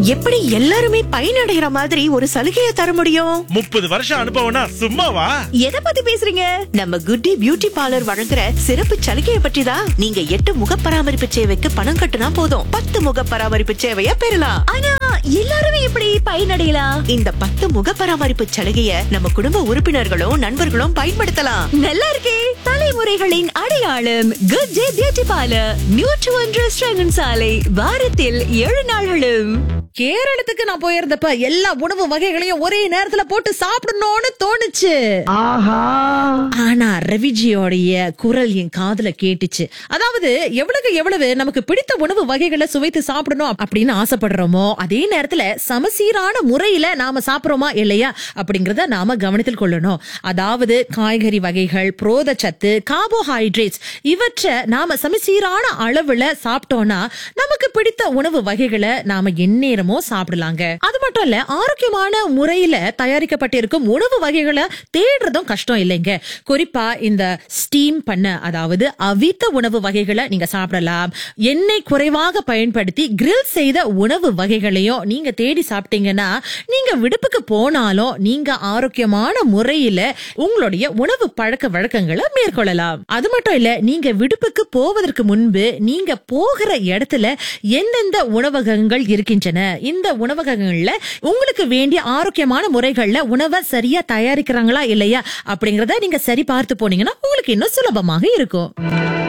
எப்படி எல்லாருமே பயனடைகிற மாதிரி ஒரு சலுகையை தர முடியும் முப்பது வருஷம் அனுபவம்னா சும்மாவா எதை பத்தி பேசுறீங்க நம்ம குட்டி பியூட்டி பார்லர் வழங்குற சிறப்பு சலுகையை பற்றி தான் நீங்க எட்டு முக பராமரிப்பு சேவைக்கு பணம் கட்டுனா போதும் பத்து முக பராமரிப்பு சேவையை பெறலாம் ஆனா எல்லாருமே எப்படி பயனடையலாம் இந்த பத்து முக பராமரிப்பு சலுகையை நம்ம குடும்ப உறுப்பினர்களும் நண்பர்களும் பயன்படுத்தலாம் நல்லா இருக்கே தலைமுறைகளின் அடையாளம் குட் டே பியூட்டி பார்லர் நியூட்ரு ஒன்று சாலை வாரத்தில் ஏழு நாள்களும் கேரளத்துக்கு நான் போயிருந்தப்ப எல்லா உணவு வகைகளையும் ஒரே நேரத்துல போட்டு சாப்பிடணும்னு தோணுச்சு ஆனா ரவிஜியோடைய குரல் என் காதுல கேட்டுச்சு அதாவது எவ்வளவு எவ்வளவு நமக்கு பிடித்த உணவு வகைகளை சுவைத்து சாப்பிடணும் அப்படின்னு ஆசைப்படுறோமோ அதே நேரத்துல சமசீரான முறையில நாம சாப்பிடுறோமா இல்லையா அப்படிங்கறத நாம கவனத்தில் கொள்ளணும் அதாவது காய்கறி வகைகள் புரோதச்சத்து கார்போஹைட்ரேட்ஸ் இவற்றை நாம சமசீரான அளவுல சாப்பிட்டோம்னா நமக்கு பிடித்த உணவு வகைகளை நாம எந்நேரமோ சாப்பிடலாங்க அது மட்டும் இல்ல ஆரோக்கியமான முறையில தயாரிக்கப்பட்டிருக்கும் உணவு வகைகளை தேடுறதும் கஷ்டம் இல்லைங்க குறிப்பா இந்த ஸ்டீம் பண்ண அதாவது அவித்த உணவு வகைகளை நீங்க சாப்பிடலாம் எண்ணெய் குறைவாக பயன்படுத்தி கிரில் செய்த உணவு வகைகளையும் நீங்க தேடி சாப்பிட்டீங்கன்னா நீங்க விடுப்புக்கு போனாலும் நீங்க ஆரோக்கியமான முறையில உங்களுடைய உணவு பழக்க வழக்கங்களை மேற்கொள்ளலாம் அது மட்டும் இல்ல நீங்க விடுப்புக்கு போவதற்கு முன்பு நீங்க போகிற இடத்துல எந்தெந்த உணவகங்கள் இருக்கின்றன இந்த உணவகங்கள்ல உங்களுக்கு வேண்டிய ஆரோக்கியமான முறைகள்ல உணவை சரியா தயாரிக்கிறாங்களா இல்லையா அப்படிங்கறத நீங்க சரி பார்த்து போனீங்கன்னா உங்களுக்கு இன்னும் சுலபமாக இருக்கும்